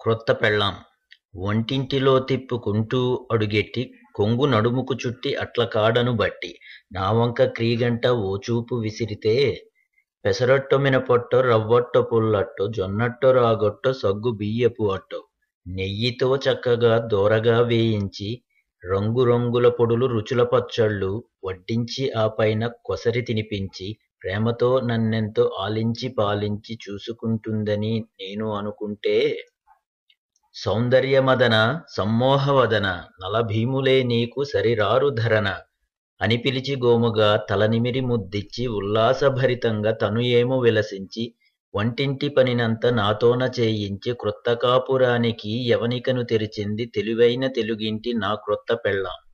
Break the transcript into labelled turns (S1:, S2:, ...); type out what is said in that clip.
S1: క్రొత్త పెళ్ళాం వంటింటిలో తిప్పుకుంటూ అడుగెట్టి కొంగు నడుముకు చుట్టి అట్ల కాడను బట్టి నావంక క్రీగంట ఓ చూపు విసిరితే పెసరట్టొ మినపొట్టొ రవ్వొట్టొ పుల్లట్టొ జొన్నట్టొ రాగొట్టొ సగ్గు బియ్యపు అట్టొ నెయ్యితో చక్కగా దోరగా వేయించి రంగు రంగుల పొడులు రుచుల పచ్చళ్ళు వడ్డించి ఆ పైన కొసరి తినిపించి ప్రేమతో నన్నెంతో ఆలించి పాలించి చూసుకుంటుందని నేను అనుకుంటే సౌందర్యమదన సమ్మోహవదన నలభీములే నీకు సరిరారు ధరన అని పిలిచి గోముగా తలనిమిరి ముద్దిచ్చి ఉల్లాసభరితంగా తను ఏమో విలసించి వంటింటి పనినంత నాతోన చేయించి క్రొత్త కాపురానికి యవనికను తెరిచింది తెలివైన తెలుగింటి నా క్రొత్త పెళ్ళాం